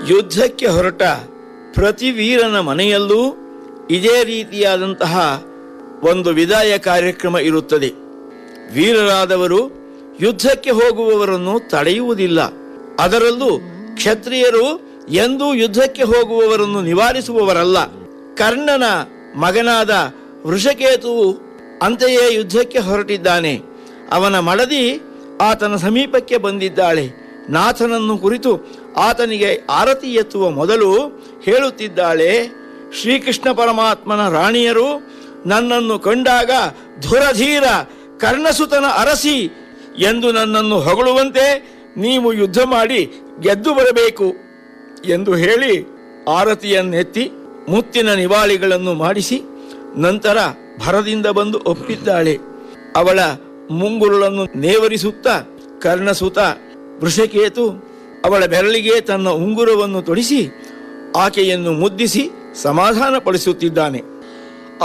ಯುದ್ಧಕ್ಕೆ ಹೊರಟ ಪ್ರತಿ ವೀರನ ಮನೆಯಲ್ಲೂ ಇದೇ ರೀತಿಯಾದಂತಹ ಒಂದು ವಿದಾಯ ಕಾರ್ಯಕ್ರಮ ಇರುತ್ತದೆ ವೀರರಾದವರು ಯುದ್ಧಕ್ಕೆ ಹೋಗುವವರನ್ನು ತಡೆಯುವುದಿಲ್ಲ ಅದರಲ್ಲೂ ಕ್ಷತ್ರಿಯರು ಎಂದೂ ಯುದ್ಧಕ್ಕೆ ಹೋಗುವವರನ್ನು ನಿವಾರಿಸುವವರಲ್ಲ ಕರ್ಣನ ಮಗನಾದ ವೃಷಕೇತುವು ಅಂತೆಯೇ ಯುದ್ಧಕ್ಕೆ ಹೊರಟಿದ್ದಾನೆ ಅವನ ಮಡದಿ ಆತನ ಸಮೀಪಕ್ಕೆ ಬಂದಿದ್ದಾಳೆ ನಾಥನನ್ನು ಕುರಿತು ಆತನಿಗೆ ಆರತಿ ಎತ್ತುವ ಮೊದಲು ಹೇಳುತ್ತಿದ್ದಾಳೆ ಶ್ರೀಕೃಷ್ಣ ಪರಮಾತ್ಮನ ರಾಣಿಯರು ನನ್ನನ್ನು ಕಂಡಾಗ ಧುರಧೀರ ಕರ್ಣಸುತನ ಅರಸಿ ಎಂದು ನನ್ನನ್ನು ಹೊಗಳುವಂತೆ ನೀವು ಯುದ್ಧ ಮಾಡಿ ಗೆದ್ದು ಬರಬೇಕು ಎಂದು ಹೇಳಿ ಆರತಿಯನ್ನೆತ್ತಿ ಮುತ್ತಿನ ನಿವಾಳಿಗಳನ್ನು ಮಾಡಿಸಿ ನಂತರ ಭರದಿಂದ ಬಂದು ಒಪ್ಪಿದ್ದಾಳೆ ಅವಳ ಮುಂಗುರುಳನ್ನು ನೇವರಿಸುತ್ತಾ ಕರ್ಣಸುತ ವೃಷಕೇತು ಅವಳ ಬೆರಳಿಗೆ ತನ್ನ ಉಂಗುರವನ್ನು ತೊಡಿಸಿ ಆಕೆಯನ್ನು ಮುದ್ದಿಸಿ ಸಮಾಧಾನಪಡಿಸುತ್ತಿದ್ದಾನೆ